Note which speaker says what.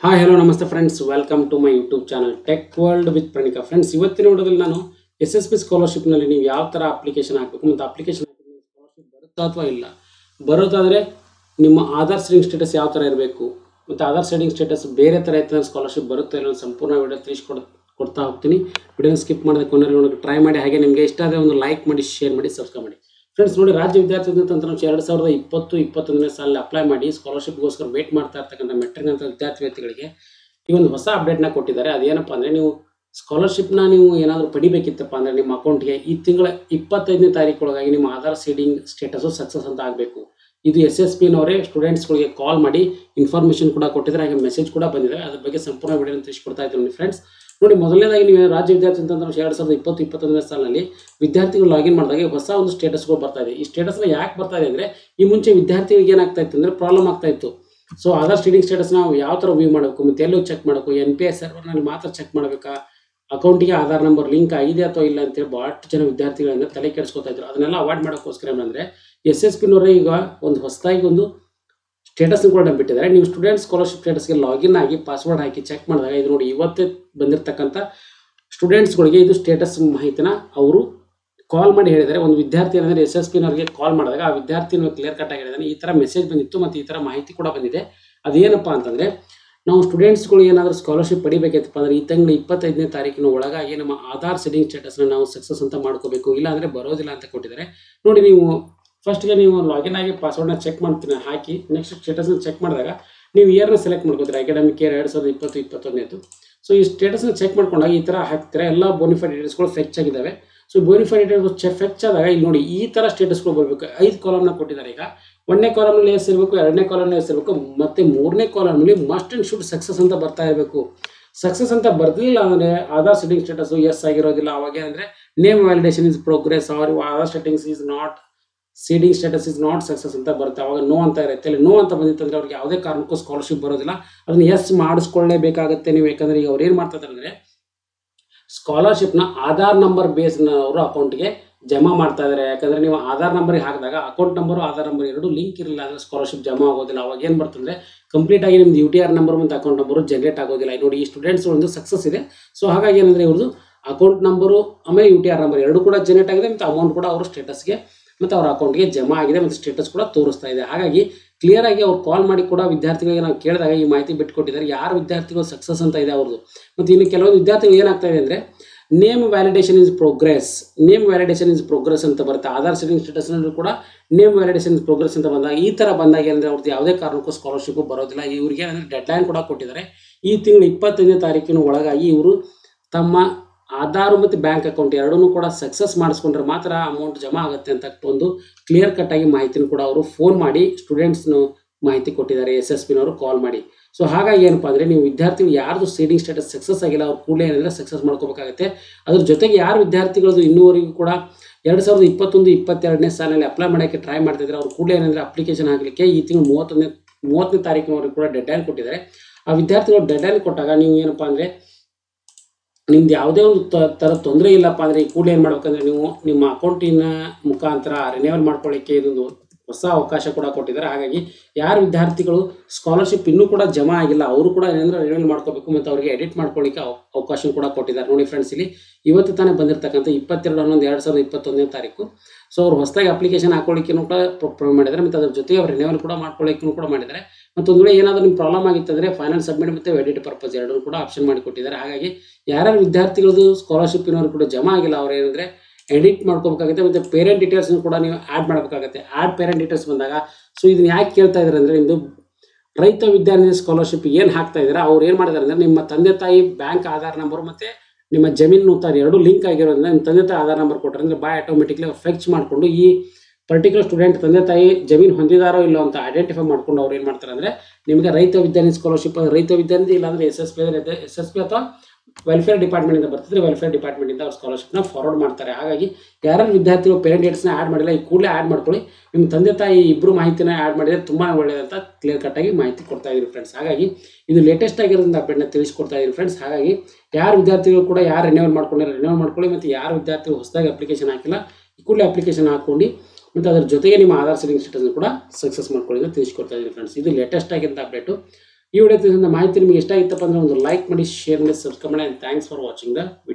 Speaker 1: hi hello ನಮಸ್ತೆ friends welcome to my YouTube channel tech world with Pranika friends ಇವತ್ತಿನ ವಿಡಿಯೋದಲ್ಲಿ ನಾನು ಎಸ್ ಎಸ್ ಪಿ ಸ್ಕಾಲರ್ಶಿಪ್ನಲ್ಲಿ ನೀವು ಯಾವ ಥರ ಅಪ್ಲಿಕೇಶನ್ ಹಾಕಬೇಕು ಮತ್ತು ಅಪ್ಲಿಕೇಶನ್ ಹಾಕಿದ್ರೆ ಸ್ಕಾಲರ್ಶಿಪ್ ಬರುತ್ತಾ ಅಥವಾ ಇಲ್ಲ ಬರೋದಾದರೆ ನಿಮ್ಮ ಆಧಾರ್ ಸೆಡಿಂಗ್ ಸ್ಟೇಟಸ್ ಯಾವ ಥರ ಇರಬೇಕು ಮತ್ತು ಆಧಾರ್ ಸೆಡಿಂಗ್ ಸ್ಟೇಟಸ್ ಬೇರೆ ಥರ ಇರ್ತದೆ ಸ್ಕಾಲರ್ಶಿಪ್ ಬರುತ್ತೆ ಇಲ್ಲ ಸಂಪೂರ್ಣ ವಿಡಿಯೋ ತಿಳಿಸ್ಕೊಡ್ ಕೊಡ್ತಾ ಹೋಗ್ತೀನಿ ವಿಡಿಯೋನ ಸ್ಕಿಪ್ ಮಾಡಿದ ಕೊನೆಯಲ್ಲಿ ನೋಡೋಕೆ ಟ್ರೈ ಮಾಡಿ ಹಾಗೆ ನಿಮಗೆ ಇಷ್ಟ ಆದರೆ ಒಂದು ಲೈಕ್ ಮಾಡಿ ಶೇರ್ ಮಾಡಿ ಸಬ್ಸ್ಕ್ರೈಬ್ ಮಾಡಿ ಫ್ರೆಂಡ್ಸ್ ನೋಡಿ ರಾಜ್ಯ ವಿದ್ಯಾರ್ಥಿ ತಂತ್ರಾಂಶ ಎರಡು ಸಾವಿರದ ಇಪ್ಪತ್ತು ಇಪ್ಪತ್ತೊಂದನೇ ಸಾಲಿನಲ್ಲಿ ಅಪ್ಲೈ ಮಾಡಿ ಸ್ಕಾಲರ್ಶಿಪ್ಗೋಸ್ಕರ ವೇಟ್ ಮಾಡ್ತಾ ಇರ್ತಕ್ಕಂಥ ಮೆಟ್ರಿಕ್ ಅಂತ ವಿದ್ಯಾರ್ಥಿಗಳಿಗೆ ಈ ಒಂದು ಹೊಸ ಅಪ್ಡೇಟ್ನ ಕೊಟ್ಟಿದ್ದಾರೆ ಅದೇನಪ್ಪ ಅಂದರೆ ನೀವು ಸ್ಕಾಲರ್ಶಿಪ್ನ ನೀವು ಏನಾದರೂ ಪಡಿಬೇಕಿತ್ತಪ್ಪ ಅಂದರೆ ನಿಮ್ಮ ಅಕೌಂಟ್ಗೆ ಈ ತಿಂಗಳ ಇಪ್ಪತ್ತೈದನೇ ತಾರೀಕೊಳಗಾಗಿ ನಿಮ್ಮ ಆಧಾರ್ ಸೀಡಿಂಗ್ ಸ್ಟೇಟಸು ಸಕ್ಸಸ್ ಅಂತ ಆಗಬೇಕು ಇದು ಎಸ್ ಎಸ್ ಪಿನವರೇ ಸ್ಟೂಡೆಂಟ್ಸ್ಗಳಿಗೆ ಕಾಲ್ ಮಾಡಿ ಇನ್ಫಾರ್ಮೇಷನ್ ಕೂಡ ಕೊಟ್ಟಿದ್ದಾರೆ ಹಾಗೆ ಮೆಸೇಜ್ ಕೂಡ ಬಂದಿದೆ ಅದ್ರ ಬಗ್ಗೆ ಸಂಪೂರ್ಣ ವಿಡಿಯೋ ತಿಳಿಸ್ಕೊಡ್ತಾ ಇದ್ದೀನಿ ಫ್ರೆಂಡ್ಸ್ ನೋಡಿ ಮೊದಲನೇದಾಗಿ ನೀವು ರಾಜ್ಯ ವಿದ್ಯಾರ್ಥಿ ತಂತ್ರಾಂಶ ಎರಡು ಸಾವಿರದ ಇಪ್ಪತ್ತು ಇಪ್ಪತ್ತೊಂದನೇ ಸಾಲಿನಲ್ಲಿ ವಿದ್ಯಾರ್ಥಿಗಳು ಲಾಗಿನ್ ಮಾಡಿದಾಗ ಹೊಸ ಒಂದು ಸ್ಟೇಟಸ್ಗಳು ಬರ್ತಾ ಇದೆ ಈ ಸ್ಟೇಟಸ್ನ ಯಾಕೆ ಬರ್ತಾ ಇದೆ ಅಂದರೆ ಈ ಮುಂಚೆ ವಿದ್ಯಾರ್ಥಿಗಳಿಗೆ ಏನಾಗ್ತಾ ಇತ್ತು ಅಂದರೆ ಪ್ರಾಬ್ಲಮ್ ಆಗ್ತಾ ಇತ್ತು ಸೊ ಆಧಾರ್ ಸ್ಟೀಡಿಂಗ್ ಸ್ಟೇಟಸ್ ನಾವು ಯಾವ ಥರ ವ್ಯೂ ಮಾಡಬೇಕು ಮತ್ತು ಎಲ್ಲೂ ಚೆಕ್ ಮಾಡಬೇಕು ಎನ್ ಪಿ ಎಸ್ ಸರ್ವರ್ನಲ್ಲಿ ಮಾತ್ರ ಚೆಕ್ ಮಾಡಬೇಕಾ ಅಕೌಂಟಿಗೆ ಆಧಾರ್ ನಂಬರ್ ಲಿಂಕ್ ಆಗಿದೆ ಅಥವಾ ಇಲ್ಲ ಅಂತೇಳಿ ಭಾಳಷ್ಟು ಜನ ವಿದ್ಯಾರ್ಥಿಗಳಿಂದ ತಲೆ ಕೆಡಿಸ್ಕೊತಾ ಇದ್ರು ಅದನ್ನೆಲ್ಲ ಅವಾಯ್ಡ್ ಮಾಡೋಕ್ಕೋಸ್ಕರ ಏನಂದರೆ ಎಸ್ ಎಸ್ ಪಿನವರೇ ಈಗ ಒಂದು ಹೊಸದಾಗಿ ಒಂದು ಸ್ಟೇಟಸ್ನ ಕೂಡ ಬಿಟ್ಟಿದ್ದಾರೆ ನೀವು ಸ್ಟೂಡೆಂಟ್ ಸ್ಕಾಲರ್ಶಿಪ್ ಸ್ಟೇಟಸ್ಗೆ ಲಾಗಿನ್ ಆಗಿ ಪಾಸ್ವರ್ಡ್ ಹಾಕಿ ಚೆಕ್ ಮಾಡಿದಾಗ ಇದು ನೋಡಿ ಇವತ್ತೇ ಬಂದಿರತಕ್ಕಂಥ ಸ್ಟೂಡೆಂಟ್ಸ್ಗಳಿಗೆ ಇದು ಸ್ಟೇಟಸ್ ಮಾಹಿತಿನ ಅವರು ಕಾಲ್ ಮಾಡಿ ಹೇಳಿದ್ದಾರೆ ಒಂದು ವಿದ್ಯಾರ್ಥಿ ಏನಂದರೆ ಎಸ್ ಎಸ್ ಪಿನವರಿಗೆ ಕಾಲ್ ಮಾಡಿದಾಗ ಆ ವಿದ್ಯಾರ್ಥಿನ ಕ್ಲಿಯರ್ ಕಟ್ ಆಗಿ ಹೇಳಿದಾನೆ ಈ ಥರ ಮೆಸೇಜ್ ಬಂದಿತ್ತು ಮತ್ತು ಈ ಥರ ಮಾಹಿತಿ ಕೂಡ ಬಂದಿದೆ ಅದೇನಪ್ಪ ಅಂತಂದರೆ ನಾವು ಸ್ಟೂಡೆಂಟ್ಸ್ಗಳು ಏನಾದರೂ ಸ್ಕಾಲರ್ಶಿಪ್ ಪಡಿಬೇಕೈತಪ್ಪ ಅಂದರೆ ಈ ತಿಂಗಳ ಇಪ್ಪತ್ತೈದನೇ ತಾರೀಕಿನ ಒಳಗಾಗಿ ನಮ್ಮ ಆಧಾರ್ ಸೆಟ್ಟಿಂಗ್ ಸ್ಟೇಟಸ್ನ ನಾವು ಸಕ್ಸಸ್ ಅಂತ ಮಾಡ್ಕೋಬೇಕು ಇಲ್ಲ ಅಂದರೆ ಬರೋದಿಲ್ಲ ಅಂತ ಕೊಟ್ಟಿದ್ದಾರೆ ನೋಡಿ ನೀವು ಫಸ್ಟ್ಗೆ ನೀವು ಲಾಗಿನ್ ಆಗಿ ಪಾಸ್ವರ್ಡ್ನ ಚೆಕ್ ಮಾಡ್ತೀನಿ ಹಾಕಿ ನೆಕ್ಸ್ಟ್ ಸ್ಟೇಟಸ್ನ ಚೆಕ್ ಮಾಡಿದಾಗ ನೀವು ಇಯರ್ನ ಸೆಲೆಕ್ಟ್ ಮಾಡ್ಕೋತೀರಿ ಅಕಾಡೆಮಿಕ್ ಇಯರ್ ಎರಡು ಸಾವಿರದ ಇಪ್ಪತ್ತು ಇಪ್ಪತ್ತೊಂದನೇದು ಸೊ ಈ ಸ್ಟೇಟಸ್ನ ಚೆಕ್ ಮಾಡ್ಕೊಂಡಾಗ ಈ ಥರ ಹಾಕ್ತಾರೆ ಎಲ್ಲ ಬೋನಿಫೈಡ್ ಡೀಟೇಲ್ಸ್ಗಳು ಫೆಚ್ ಆಗಿದ್ದಾವೆ ಸೊ ಬೋನಿಫೈಡ್ ಡೀಟೇಲ್ಸ್ ಚೆ ಫೆಚ್ ಆದಾಗ ಇಲ್ಲಿ ನೋಡಿ ಈ ಥರ ಸ್ಟೇಟಸ್ಗಳು ಬರಬೇಕು ಐದು ಕಾಲಮ್ನ ಕೊಟ್ಟಿದ್ದಾರೆ ಈಗ ಒಂದನೇ ಕಾಲಮ್ನಲ್ಲಿ ಎಸ್ ಇರಬೇಕು ಎರಡನೇ ಕಾಲಮ್ನಲ್ಲಿ ಎಸ್ ಇರಬೇಕು ಮತ್ತು ಮೂರನೇ ಕಾಲಮ್ನಲ್ಲಿ ಮಸ್ಟ್ ಆ್ಯಂಡ್ ಶುಡ್ ಸಕ್ಸಸ್ ಅಂತ ಬರ್ತಾ ಇರಬೇಕು ಸಕ್ಸಸ್ ಅಂತ ಬರ್ಲಿಲ್ಲ ಅಂದರೆ ಆಧಾರ್ ಸೆಟ್ಟಿಂಗ್ ಸ್ಟೇಟಸ್ ಎಸ್ ಆಗಿರೋದಿಲ್ಲ ಅವಾಗ ಅಂದರೆ name validation is progress or Aadhaar settings is not seeding status is not success ಅಂತ ಬರುತ್ತೆ ಅವಾಗ ನೋ ಅಂತ ಇರುತ್ತೆ ಅಲ್ಲಿ ನೋ ಅಂತ ಬಂದಿತ್ತಂದ್ರೆ ಅವ್ರಿಗೆ ಯಾವುದೇ ಕಾರಣಕ್ಕೂ ಸ್ಕಾಲರ್ಶಿಪ್ ಬರೋದಿಲ್ಲ ಅದನ್ನ ಎಸ್ ಮಾಡಿಸ್ಕೊಳ್ಳೇಬೇಕಾಗುತ್ತೆ ನೀವು ಯಾಕಂದ್ರೆ ಈಗ ಅವ್ರು ಏನು ಮಾಡ್ತಾರೆ ಅಂದರೆ ಸ್ಕಾಲರ್ಶಿಪ್ನ ಆಧಾರ್ ನಂಬರ್ ಬೇಸ್ನ ಅವರು ಅಕೌಂಟ್ಗೆ ಜಮಾ ಮಾಡ್ತಾ ಇದ್ದಾರೆ ಯಾಕಂದ್ರೆ ನೀವು ಆಧಾರ್ ನಂಬರ್ಗೆ ಹಾಕಿದಾಗ ಅಕೌಂಟ್ ನಂಬರು ಆಧಾರ್ ನಂಬರ್ ಎರಡು ಲಿಂಕ್ ಇರಲಿಲ್ಲ ಅಂದರೆ ಸ್ಕಾಲರ್ಶಿಪ್ ಜಮಾ ಆಗೋದಿಲ್ಲ ಅವಾಗ ಏನು ಬರ್ತಂದ್ರೆ ಕಂಪ್ಲೀಟ್ ಆಗಿ ನಿಮ್ದು ಯು ಟಿ ಆರ್ ನಂಬರ್ ಮತ್ತು ಅಕೌಂಟ್ ನಂಬರು ಜನರೇಟ್ ಆಗೋದಿಲ್ಲ ಈಗ ನೋಡಿ ಈ ಸ್ಟೂಡೆಂಟ್ಸ್ ಒಂದು ಸಕ್ಸಸ್ ಇದೆ ಸೊ ಹಾಗಾಗಿ ಏನಂದರೆ ಇವ್ರದ್ದು ಅಕೌಂಟ್ ನಂಬರು ಆಮೇಲೆ ಯು ಟಿ ಆರ್ ನಂಬರ್ ಎರಡು ಕೂಡ ಜನರೇಟ್ ಆಗಿದೆ ಮತ್ತು ಅಮೌಂಟ್ ಕೂಡ ಅವ್ರ ಸ್ಟೇಟಸ್ಗೆ ಮತ್ತು ಅವ್ರ ಅಕೌಂಟ್ಗೆ ಜಮಾ ಆಗಿದೆ ಮತ್ತು ಸ್ಟೇಟಸ್ ಕೂಡ ತೋರಿಸ್ತಾ ಇದೆ ಹಾಗಾಗಿ ಕ್ಲಿಯರ್ ಆಗಿ ಅವ್ರು ಕಾಲ್ ಮಾಡಿ ಕೂಡ ವಿದ್ಯಾರ್ಥಿಗಳಿಗೆ ನಾವು ಕೇಳಿದಾಗ ಈ ಮಾಹಿತಿ ಬಿಟ್ಕೊಟ್ಟಿದ್ದಾರೆ ಯಾರು ವಿದ್ಯಾರ್ಥಿಗಳು ಸಕ್ಸಸ್ ಅಂತ ಇದೆ ಅವ್ರದ್ದು ಮತ್ತು ಇನ್ನು ಕೆಲವೊಂದು ವಿದ್ಯಾರ್ಥಿಗಳು ಏನಾಗ್ತಾ ಇದೆ ಅಂದರೆ name validation is progress name validation is progress ಅಂತ ಬರುತ್ತೆ ಆಧಾರ್ ಸೆಟ್ಟಿಂಗ್ ಸ್ಟೇಟಸ್ನಲ್ಲೂ ಕೂಡ ನೇಮ್ ವ್ಯಾಲಿಡೇಷನ್ ಇಸ್ ಪ್ರೋಗ್ರೆಸ್ ಅಂತ ಬಂದಾಗ ಈ ಥರ ಬಂದಾಗ ಏನಂದರೆ ಅವ್ರದ್ದು ಯಾವುದೇ ಕಾರಣಕ್ಕೂ ಸ್ಕಾಲರ್ಶಿಪ್ ಬರೋದಿಲ್ಲ ಇವ್ರಿಗೆ ಏನಂದರೆ ಡೆಡ್ಲೈನ್ ಕೂಡ ಕೊಟ್ಟಿದ್ದಾರೆ ಈ ತಿಂಗಳು ಇಪ್ಪತ್ತೈದನೇ ತಾರೀಕಿನ ಒಳಗಾಗಿ ಇವರು ತಮ್ಮ ಆಧಾರ್ ಮತ್ತು ಬ್ಯಾಂಕ್ ಅಕೌಂಟ್ ಎರಡನ್ನೂ ಕೂಡ ಸಕ್ಸಸ್ ಮಾಡಿಸ್ಕೊಂಡ್ರೆ ಮಾತ್ರ ಅಮೌಂಟ್ ಜಮಾ ಆಗುತ್ತೆ ಅಂತ ಒಂದು ಕ್ಲಿಯರ್ ಕಟ್ ಆಗಿ ಮಾಹಿತಿನ ಕೂಡ ಅವರು ಫೋನ್ ಮಾಡಿ ಸ್ಟೂಡೆಂಟ್ಸ್ನು ಮಾಹಿತಿ ಕೊಟ್ಟಿದ್ದಾರೆ ಎಸ್ ಎಸ್ ಪಿನವರು ಕಾಲ್ ಮಾಡಿ ಸೊ ಹಾಗಾಗಿ ಏನಪ್ಪ ಅಂದರೆ ನೀವು ವಿದ್ಯಾರ್ಥಿಗಳು ಯಾರ್ದು ಸೀಡಿಂಗ್ ಸ್ಟೇಟಸ್ ಸಕ್ಸಸ್ ಆಗಿಲ್ಲ ಅವ್ರು ಕೂಡಲೇ ಏನಂದರೆ ಸಕ್ಸಸ್ ಮಾಡ್ಕೋಬೇಕಾಗುತ್ತೆ ಅದ್ರ ಜೊತೆಗೆ ಯಾರು ವಿದ್ಯಾರ್ಥಿಗಳದ್ದು ಇನ್ನೂವರೆಗೂ ಕೂಡ ಎರಡು ಸಾವಿರದ ಇಪ್ಪತ್ತೊಂದು ಇಪ್ಪತ್ತೆರಡನೇ ಸಾಲಿನಲ್ಲಿ ಅಪ್ಲೈ ಮಾಡೋಕ್ಕೆ ಟ್ರೈ ಮಾಡ್ತಿದ್ದಾರೆ ಅವ್ರು ಕೂಡಲೇ ಏನಂದರೆ ಅಪ್ಲಿಕೇಶನ್ ಹಾಕಲಿಕ್ಕೆ ಈ ತಿಂಗಳು ಮೂವತ್ತೊಂದನೇ ಮೂವತ್ತನೇ ತಾರೀಕಿನವರೆಗೂ ಕೂಡ ಡೆಡ್ಲೈನ್ ಕೊಟ್ಟಿದ್ದಾರೆ ಆ ವಿದ್ಯಾರ್ಥಿಗಳು ಡೆಡ್ಲೈನ್ ಕೊಟ್ಟಾಗ ನೀವು ಏನಪ್ಪ ಅಂದರೆ ನಿಮ್ದು ಯಾವುದೇ ಒಂದು ತ- ಥರ ತೊಂದರೆ ಇಲ್ಲಪ್ಪ ಅಂದರೆ ಈ ಕೂಡಲೇ ಏನು ಮಾಡ್ಬೇಕಂದ್ರೆ ನೀವು ನಿಮ್ಮ ಅಕೌಂಟಿನ ಮುಖಾಂತರ ರಿನ್ಯೂವಲ್ ಮಾಡ್ಕೊಳ್ಳಿಕ್ಕೆ ಇದೊಂದು ಹೊಸ ಅವಕಾಶ ಕೂಡ ಕೊಟ್ಟಿದ್ದಾರೆ ಹಾಗಾಗಿ ಯಾರು ವಿದ್ಯಾರ್ಥಿಗಳು ಸ್ಕಾಲರ್ಶಿಪ್ ಇನ್ನೂ ಕೂಡ ಜಮಾ ಆಗಿಲ್ಲ ಅವರು ಕೂಡ ಏನಂದ್ರೆ ರಿನ್ಯೂವಲ್ ಮಾಡ್ಕೋಬೇಕು ಮತ್ತು ಅವರಿಗೆ ಎಡಿಟ್ ಮಾಡ್ಕೊಳ್ಳಿಕ್ಕೆ ಅವ- ಅವಕಾಶ ಕೂಡ ಕೊಟ್ಟಿದ್ದಾರೆ ನೋಡಿ ಫ್ರೆಂಡ್ಸ್ ಇಲ್ಲಿ ಇವತ್ತು ತಾನೇ ಬಂದಿರತಕ್ಕಂಥ ಇಪ್ಪತ್ತೆರಡು ಹನ್ನೊಂದು ಎರಡು ಸಾವಿರದ ಇಪ್ಪತ್ತೊಂದನೇ ತಾರೀಕು ಸೊ ಅವ್ರು ಹೊಸದಾಗಿ ಅಪ್ಲಿಕೇಶನ್ ಹಾಕೊಳ್ಳಿಕ್ಕೆ ಕೂಡ ಪ್ರೊವೈಡ್ ಮಾಡಿದ್ದಾರೆ ಮತ್ತು ಅದ್ರ ಜೊತೆಗೆ ಅವ್ರು ರಿನ್ಯೂವಲ್ ಕೂಡ ಮಾಡ್ಕೊಳ್ಳಿಕ್ಕೂ ಕೂಡ ಮಾಡಿದ್ದಾರೆ ಮತ್ತು ಒಂದು ವೇಳೆ ಏನಾದರೂ ನಿಮ್ಮ ಪ್ರಾಬ್ಲಮ್ ಆಗಿತ್ತಂದರೆ ಫೈನಲ್ ಸಬ್ಮಿಟ್ ಮತ್ತು ಎಡಿಟ್ ಪರ್ಪಸ್ ಎರಡೂ ಕೂಡ ಆಪ್ಷನ್ ಮಾಡಿ ಕೊಟ್ಟಿದ್ದಾರೆ ಹಾಗಾಗಿ ಯಾರ್ಯಾರು ವಿದ್ಯಾರ್ಥಿಗಳದ್ದು ಸ್ಕಾಲರ್ಶಿಪ್ ಇರೋರು ಕೂಡ ಜಮಾ ಆಗಿಲ್ಲ ಅವ್ರು ಏನಂದರೆ ಎಡಿಟ್ ಮಾಡ್ಕೋಬೇಕಾಗುತ್ತೆ ಮತ್ತು ಪೇರೆಂಟ್ ಡೀಟೇಲ್ಸ್ನು ಕೂಡ ನೀವು ಆ್ಯಡ್ ಮಾಡಬೇಕಾಗುತ್ತೆ ಆ್ಯಡ್ ಪೇರೆಂಟ್ ಡೀಟೇಲ್ಸ್ ಬಂದಾಗ ಸೊ ಇದನ್ನ ಯಾಕೆ ಕೇಳ್ತಾ ಇದ್ದಾರೆ ಅಂದರೆ ನಿಮ್ಮದು ರೈತ ವಿದ್ಯಾರ್ಥಿ ಸ್ಕಾಲರ್ಶಿಪ್ ಏನು ಹಾಕ್ತಾ ಇದ್ದಾರೆ ಅವ್ರು ಏನು ಮಾಡಿದ್ದಾರೆ ಅಂದರೆ ನಿಮ್ಮ ತಂದೆ ತಾಯಿ ಬ್ಯಾಂಕ್ ಆಧಾರ್ ನಂಬರ್ ಮತ್ತು ನಿಮ್ಮ ಜಮೀನು ತಾಯಿ ಎರಡು ಲಿಂಕ್ ಆಗಿರೋದ್ರಿಂದ ನಿಮ್ಮ ತಂದೆ ತಾಯಿ ಆಧಾರ್ ನಂಬರ್ ಕೊಟ್ಟರೆ ಅಂದರೆ ಬಾಯ್ ಆಟೋಮೆಟಿಕ್ಲಿ ಫೆಚ್ ಮಾಡಿಕೊಂಡು ಈ ಪರ್ಟಿಕ್ಯುಲರ್ ಸ್ಟೂಡೆಂಟ್ ತಂದೆ ತಾಯಿ ಜಮೀನು ಹೊಂದಿದಾರೋ ಇಲ್ಲೋ ಅಂತ ಐಡೆಂಟಿಫೈ ಮಾಡ್ಕೊಂಡು ಅವ್ರು ಏನು ಮಾಡ್ತಾರೆ ಅಂದರೆ ನಿಮಗೆ ರೈತ ವಿದ್ಯಾರ್ಥಿ ಸ್ಕಾಲರ್ಶಿಪ್ ರೈತ ವಿದ್ಯಾರ್ಥಿ ಇಲ್ಲಾಂದರೆ S S P S S P ಅಥವಾ ವೆಲ್ಫೇರ್ ಡಿಪಾರ್ಟ್ಮೆಂಟಿಂದ ಬರ್ತಿದ್ರೆ ವೆಲ್ಫೇರ್ ಡಿಪಾರ್ಟ್ಮೆಂಟಿಂದ ಅವ್ರು ಸ್ಕಾಲರ್ಶಿಪ್ನ ಫಾರ್ವರ್ಡ್ ಮಾಡ್ತಾರೆ ಹಾಗಾಗಿ ಯಾರ್ಯಾರು ವಿದ್ಯಾರ್ಥಿಗಳು ಪೇರೆಂಟ್ ಡೇಟ್ಸ್ನ ಆ್ಯಡ್ ಮಾಡಿಲ್ಲ ಈ ಕೂಡಲೇ ಆ್ಯಡ್ ಮಾಡ್ಕೊಳ್ಳಿ ನಿಮ್ಮ ತಂದೆ ತಾಯಿ ಇಬ್ಬರು ಮಾಹಿತಿನ ಆ್ಯಡ್ ಮಾಡಿದರೆ ತುಂಬಾ ಒಳ್ಳೆಯದಂತ ಕ್ಲಿಯರ್ ಕಟ್ಟಾಗಿ ಮಾಹಿತಿ ಕೊಡ್ತಾ ಇದ್ದೀರಿ ಫ್ರೆಂಡ್ಸ್ ಹಾಗಾಗಿ ಇದು ಲೇಟೆಸ್ಟ್ ಆಗಿರೋದ್ರಿಂದ ಅಪ್ಡೇಟ್ನ ತಿಳಿಸ್ಕೊಡ್ತಾ ಇದ್ದೀರಿ ಫ್ರೆಂಡ್ಸ್ ಹಾಗಾಗಿ ಯಾರು ವಿದ್ಯಾರ್ಥಿಗಳು ಕೂಡ ಯಾರು ರಿನ್ಯೂವಲ್ ಮಾಡ್ಕೊಂಡಿರೋ ರಿನ್ಯೂವಲ್ ಮಾಡ್ಕೊಳ್ಳಿ ಮತ್ತು ಯಾರು ವಿದ್ಯಾರ್ಥಿಗಳು ಹೊಸದಾಗಿ ಅಪ್ಲಿಕೇಶನ್ ಹಾಕಿಲ್ಲ ಈ ಕೂಡಲೇ ಅಪ್ಲಿಕೇಶನ್ ಹಾಕ್ಕೊಂಡು ಮತ್ತು ಅದ್ರ ಜೊತೆಗೆ ನಿಮ್ಮ ಆಧಾರ್ ಸೆಟ್ಟಿಂಗ್ ಸ್ಟೇಟಸ್ನ ಕೂಡ ಸಕ್ಸಸ್ ಮಾಡ್ಕೊಳ್ಳಿ ಅಂತ ತಿಳಿಸ್ಕೊಡ್ತಾ ಇದ್ದೀನಿ ಫ್ರೆಂಡ್ಸ್ ಇದು ಲೇಟೆಸ್ಟ್ ಆಗಿರೋಂಥ ಅಪ್ಡೇಟು ಈ ವಿಡಿಯೋ ತಿಳಿಸಿದ ಮಾಹಿತಿ ನಿಮಗೆ ಇಷ್ಟ ಆಗಿತ್ತಪ್ಪ ಅಂದರೆ ಒಂದು ಲೈಕ್ ಮಾಡಿ ಶೇರ್ ಮಾಡಿ ಸಬ್ಸ್ಕ್ರೈಬ್ ಮಾಡಿ thanks for watching the video